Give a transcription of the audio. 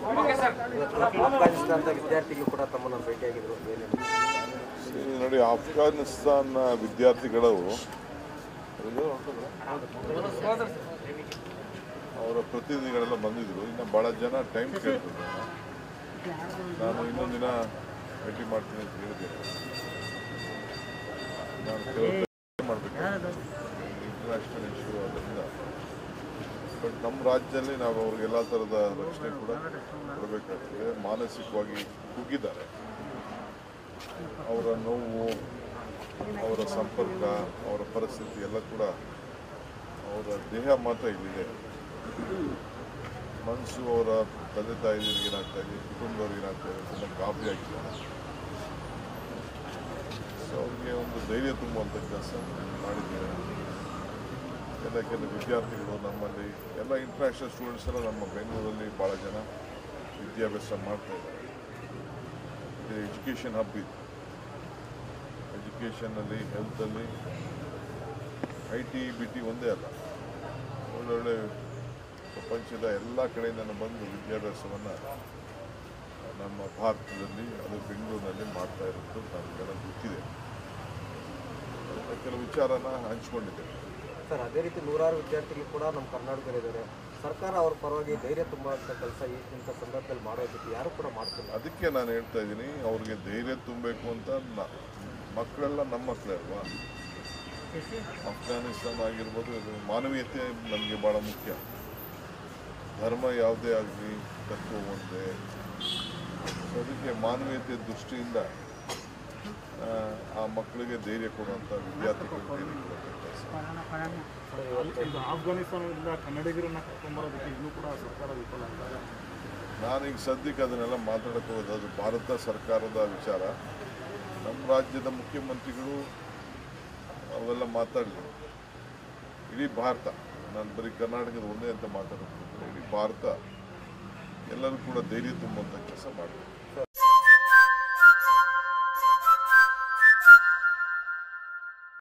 ಇವತ್ತು ಅಫ್ಘಾನಿಸ್ತಾನದ ವಿದ್ಯಾರ್ಥಿಗಳು ಕೂಡ ತಮ್ಮನ್ನು ಭೇಟಿಯಾಗಿದ್ರು ಏನೇನು ಈ ನೋಡಿ ಆಫ್ಘಾನಿಸ್ತಾನ ವಿದ್ಯಾರ್ಥಿಗಳು ಅವರ ಪ್ರತಿನಿಧಿಗಳೆಲ್ಲ ಬಂದಿದ್ರು ಇನ್ನು ಭಾಳ ಜನ ಟೈಮ್ ಕೇಳ್ತಿದ್ರು ನಾನು ಇನ್ನೊಂದು ದಿನ ಭೇಟಿ ಮಾಡ್ತೀನಿ ಅಂತ ಹೇಳಿದ್ದೇನೆ ನಾನು ಕೆಲವು ಮಾಡಬೇಕು ಇಂಟರ್ನ್ಯಾಷನಲ್ ಇಶ್ಯೂ ಅದರಿಂದ ಬಟ್ ನಮ್ಮ ರಾಜ್ಯದಲ್ಲಿ ನಾವು ಅವ್ರಿಗೆ ಎಲ್ಲ ಥರದ ರಕ್ಷಣೆ ಕೂಡ ಕೊಡಬೇಕಾಗ್ತದೆ ಮಾನಸಿಕವಾಗಿ ಕುಗ್ಗಿದ್ದಾರೆ ಅವರ ನೋವು ಅವರ ಸಂಪರ್ಕ ಅವರ ಪರಿಸ್ಥಿತಿ ಎಲ್ಲ ಕೂಡ ಅವರ ದೇಹ ಮಾತ್ರ ಇಲ್ಲಿದೆ ಮನಸ್ಸು ಅವರ ತಂದೆ ತಾಯಿಗಳಿಗೆ ಏನಾಗ್ತಾ ಇದೆ ಕುಟುಂಬದವ್ರಿಗೆ ಏನಾಗ್ತಾ ಇದೆ ತುಂಬ ಗಾಬರಿ ಆಗಿದ್ದಾರೆ ಸೊ ಅವ್ರಿಗೆ ಒಂದು ಧೈರ್ಯ ತುಂಬುವಂಥ ಕೆಲಸ ಮಾಡಿದ್ದೇವೆ ಎಲ್ಲ ಕೆಲವು ವಿದ್ಯಾರ್ಥಿಗಳು ನಮ್ಮಲ್ಲಿ ಎಲ್ಲ ಇಂಟರ್ನ್ಯಾಷನಲ್ ಸ್ಟೂಡೆಂಟ್ಸ್ ಎಲ್ಲ ನಮ್ಮ ಬೆಂಗಳೂರಲ್ಲಿ ಭಾಳ ಜನ ವಿದ್ಯಾಭ್ಯಾಸ ಮಾಡ್ತಾ ಇದ್ದಾರೆ ಇದು ಎಜುಕೇಷನ್ ಹಬ್ ಇದು ಎಜುಕೇಷನ್ನಲ್ಲಿ ಹೆಲ್ತಲ್ಲಿ ಐ ಟಿ ಬಿ ಟಿ ಒಂದೇ ಅಲ್ಲ ಒಳ್ಳೊಳ್ಳೆ ಪ್ರಪಂಚದ ಎಲ್ಲ ಕಡೆಯಿಂದ ಬಂದು ವಿದ್ಯಾಭ್ಯಾಸವನ್ನು ನಮ್ಮ ಭಾರತದಲ್ಲಿ ಅದು ಬೆಂಗಳೂರಿನಲ್ಲಿ ಮಾಡ್ತಾ ಇರೋದು ನಮಗೆಲ್ಲ ಗೊತ್ತಿದೆ ಅದನ್ನ ಕೆಲವು ವಿಚಾರನ ಹಂಚ್ಕೊಂಡಿದ್ದೇವೆ ಸರ್ ಅದೇ ರೀತಿ ನೂರಾರು ವಿದ್ಯಾರ್ಥಿಗಳು ಕೂಡ ನಮ್ಮ ಕರ್ನಾಟಕದಲ್ಲಿದ್ದಾರೆ ಸರ್ಕಾರ ಅವ್ರ ಪರವಾಗಿ ಧೈರ್ಯ ತುಂಬುವಂಥ ಕೆಲಸ ಇಂಥ ಸಂದರ್ಭದಲ್ಲಿ ಮಾಡೋದಕ್ಕೆ ಯಾರು ಕೂಡ ಮಾಡ್ತಿಲ್ಲ ಅದಕ್ಕೆ ನಾನು ಹೇಳ್ತಾ ಇದ್ದೀನಿ ಅವ್ರಿಗೆ ಧೈರ್ಯ ತುಂಬಬೇಕು ಅಂತ ನ- ಮಕ್ಕಳೆಲ್ಲ ನಮ್ಮ ಮಕ್ಕಳೇ ಅಲ್ವಾ ಅಫ್ಘಾನಿಸ್ತಾನ ಆಗಿರ್ಬೋದು ಇದು ಮಾನವೀಯತೆ ನಮಗೆ ಭಾಳ ಮುಖ್ಯ ಧರ್ಮ ಯಾವುದೇ ಆಗಲಿ ತತ್ವ ಒಂದೇ ಸೊ ಅದಕ್ಕೆ ಮಾನವೀಯತೆ ದೃಷ್ಟಿಯಿಂದ ಆ, ಆ ಮಕ್ಕಳಿಗೆ ಧೈರ್ಯ ಕೊಡುವಂಥ ವಿದ್ಯಾರ್ಥಿಗಳಿಗೆ ಧೈರ್ಯ ಕೊಡುವಂಥ ಕೆಲಸ ಇದು ಆಫ್ಘಾನಿಸ್ತಾನದಿಂದ ಕನ್ನಡಿಗರನ್ನ ಕರ್ಕೊಂಬರೋದಕ್ಕೆ ಇನ್ನೂ ಕೂಡ ಸರ್ಕಾರ ವಿಫಲ ಆಗ್ತದೆ ನಾನೀಗ ಸದ್ಯಕ್ಕೆ ಅದನ್ನೆಲ್ಲ ಮಾತಾಡಕ್ಕೆ ಹೋಗೋದು ಅದು ಭಾರತ ಸರ್ಕಾರದ ವಿಚಾರ ನಮ್ಮ ರಾಜ್ಯದ ಮುಖ್ಯಮಂತ್ರಿಗಳು ಅವೆಲ್ಲ ಮಾತಾಡಲಿ ಇಡೀ ಭಾರತ ನಾನು ಬರೀ ಕರ್ನಾಟಕದ ಒಂದೇ ಅಂತ ಮಾತಾಡೋದು ಇಡೀ ಭಾರತ ಎಲ್ಲರೂ ಕೂಡ ಧೈರ್ಯ ತುಂಬುವಂಥ ಕೆಲಸ ಮಾಡಿ